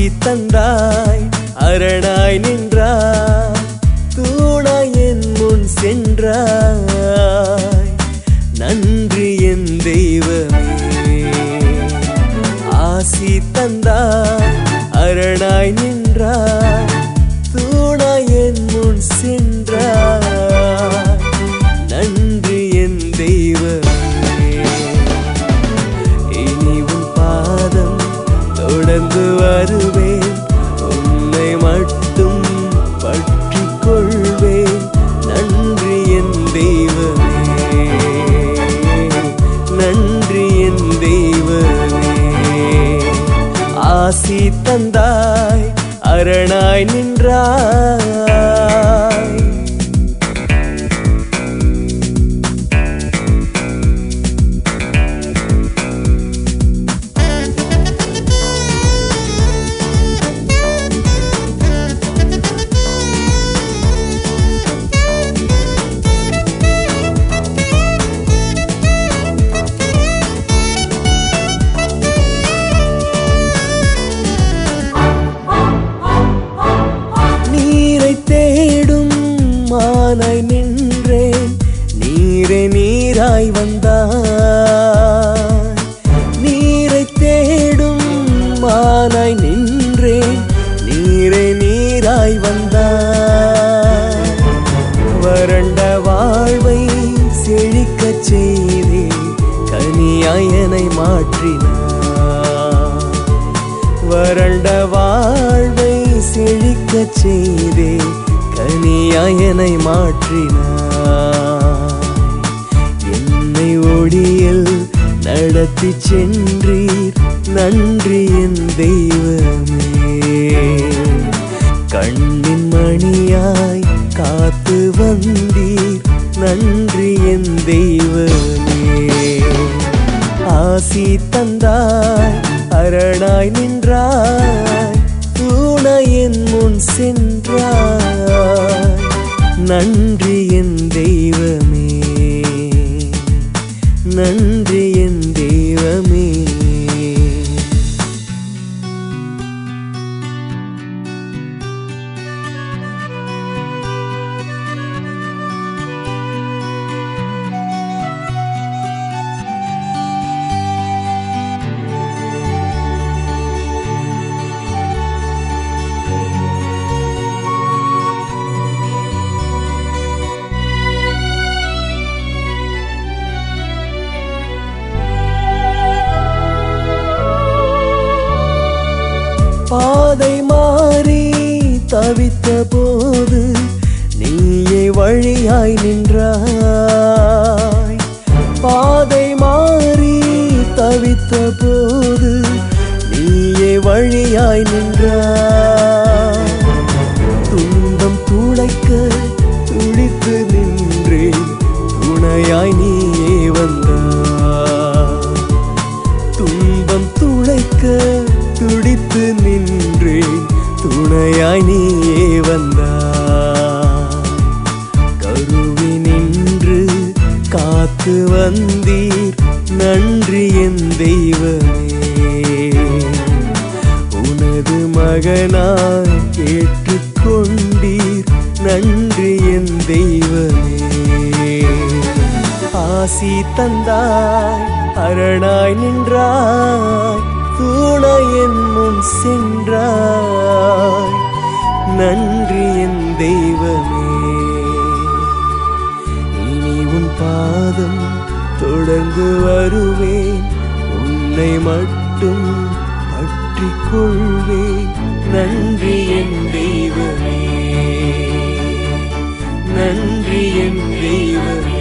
தந்தாய் அரணாய் நின்றாய் தூணாய் என் முன் சென்றாய் நன்றி என் தெய்வமே ஆசி தந்தாய் அரணாய் நின்றாய் தூணாய் என் முன் சென்றாய் நன்றி என் தெய்வமே இனி உன் பாதம் தொடர்ந்து வருவேன் உன்னை மட்டும் பற்றிக் கொள்வேன் நன்றி என் தெய்வமே நன்றி என் தெய்வமே ஆசி தந்தாய் அரணாய் நின்றாய் நீரை தேடும் மானாய் நின்றேன் நீரே நீராய் வந்தாய் நீரை தேடும் மானாய் நின்றேன் நீரே நீராய் வந்தாய் வறண்ட வாழ்வை செழிக்கச் செய்தே கனியாயனை மாற்றினாய் வறண்ட வாழ்வை செழிக்கச் செய்தே கனியாயனை மாற்றினாய் என்னை ஒளியில் நடத்தி சென்றீர் நன்றி என் தெய்வமே கண்ணின் மணியாய் காத்து வந்தீர் நன்றி என் தெய்வமே ஆசி தந்தாய் அரணாய் நின்றாய் தூணாய் என் முன் சென்றாய் நன்றி என் தெய்வமே நன்றி என் தெய்வமே பாதை மாறி தவித்த போது நீயே வழியாய் நின்றாய் பாதை மாறி தவித்த போது நீயே வழியாய் நின்றாய் துன்பம் துளைக்க துடித்து நின்றேன் துணையாய் நீயே வந்தாய் துன்பம் துளைக்க துடித்து நின்றேன் துணையாய் நீயே வந்தாய் கருவி நின்று காத்து வந்தீர் நன்றி என் தெய்வமே உனது மகனாய் ஏற்றுக்கொண்டீர் நன்றி என் தெய்வமே ஆசி தந்தாய் அரணாய் நின்றாய் தூணாய் என் முன் சென்றாய் நன்றி என் தெய்வமே இனி உன் பாதம் தொடர்ந்து வருவேன் உன்னை மட்டும் பற்றிக் கொள்வேன் நன்றி என் தெய்வமே நன்றி என் தெய்வமே